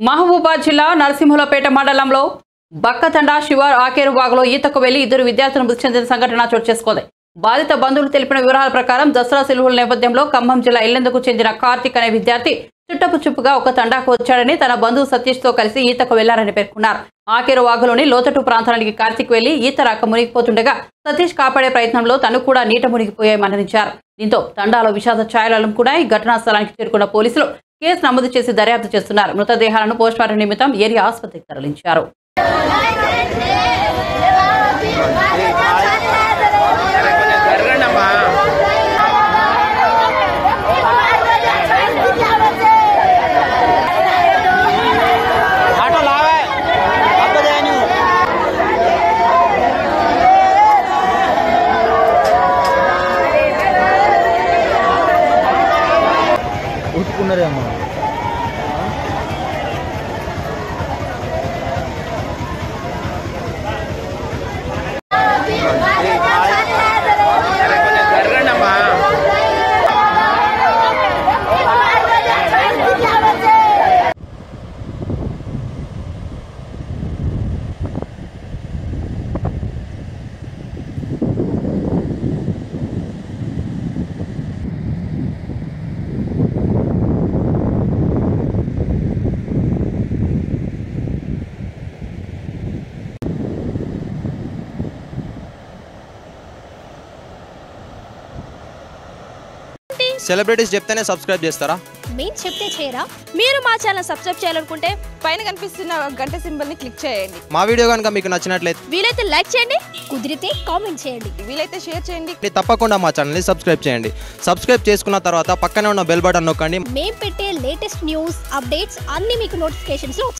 మహబూబాద్ జిల్లా నరసింహులపేట మండలంలో బక్కతండ శివార్ ఆకేరు వాగులో ఈతకు వెళ్లి ఇద్దరు విద్యార్థులు మృతి చెందిన సంఘటన చోటు చేసుకుంది బాధిత బంధువులు తెలిపిన వివరాల ప్రకారం దసరా సెలవుల నేపథ్యంలో ఖమ్మం జిల్లా ఇల్లెందుకు చెందిన కార్తిక్ అనే విద్యార్థి చుట్టపు చుప్పుగా ఒక తండాకు వచ్చాడని తన బంధువు సతీష్ తో కలిసి ఈతకు వెళ్లారని పేర్కొన్నారు ఆకేరు వాగులోని లోతట్టు ప్రాంతానికి కార్తిక్ వెళ్లి ఈత రాక మునిగిపోతుండగా సతీష్ కాపాడే ప్రయత్నంలో తను కూడా నీట మునిగిపోయాయి మరణించారు దీంతో తండాలో విషాద ఛాయలు కూడా ఈ ఘటనా స్థలానికి చేరుకున్న పోలీసులు కేసు నమోదు చేసి దర్యాప్తు చేస్తున్నారు మృతదేహాలను పోస్టుమార్టం నిమిత్తం ఏరియా ఆసుపత్రికి తరలించారు ఆటో లావే అబ్బదే నువ్వు ఉట్టుకున్నారేమో సెలబ్రిటీస్ చెప్తేనే సబ్స్క్రైబ్ చేస్తారా మేము చెప్తే చేయరా మీరు మా ఛానల్ సబ్స్క్రైబ్ చేయాలనుకుంటే పైన కనిపిస్తున్న గంట సింబల్ ని క్లిక్ చేయండి మా వీడియో కనుక మీకు నచ్చినట్లయితే వీలైతే లైక్ చేయండి కుదిరితే కామెంట్ చేయండి వీలైతే షేర్ చేయండి తప్పకుండా మా ఛానల్ని సబ్స్క్రైబ్ చేయండి సబ్స్క్రైబ్ చేసుకున్న తర్వాత పక్కనే ఉన్న బెల్ బటన్ నొక్కండి మేము పెట్టే లేటెస్ట్ న్యూస్ అప్డేట్స్ అన్నీ మీకు నోటిఫికేషన్స్